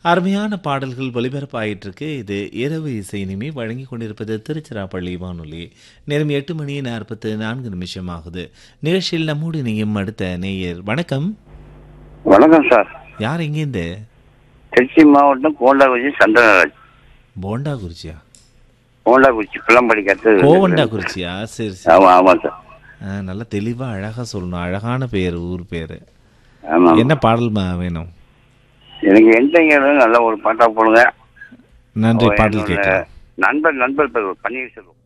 அருமையான பாடல்கள் ஒலிபரப்பாயிட்டு இருக்கு இது இரவு இசை இனிமே வழங்கி கொண்டிருப்பது திருச்சிராப்பள்ளி வானொலி நேரம் எட்டு மணி நாற்பத்து நான்கு நிமிஷம் ஆகுது நிகழ்ச்சியில் நம்மோடு இணையும் அடுத்த நேயர் வணக்கம் வணக்கம் சார் யார் எங்கேருந்து திருச்சி மாவட்டம் கோண்டாக்குறிச்சி சந்திரராஜ் போண்டா குறிச்சியா கோண்டாக்குறிச்சி பிள்ளம்படி கத்து கோவண்டா குறிச்சியா சரி சரி ஆமா ஆமாம் சார் ஆ, நல்லா தெளிவா அழகா சொல்லணும் அழகான பேர் ஊர் பேரு ஆமா என்ன பாடல் மா- வேணும் எனக்கு எந்தங்க நல்ல ஒரு பாட்டா போடுங்க நன்றி பாடல் என்னோட கேட்கலாம் நண்பர் நண்பர் பேர் பன்னீர்செல்வம்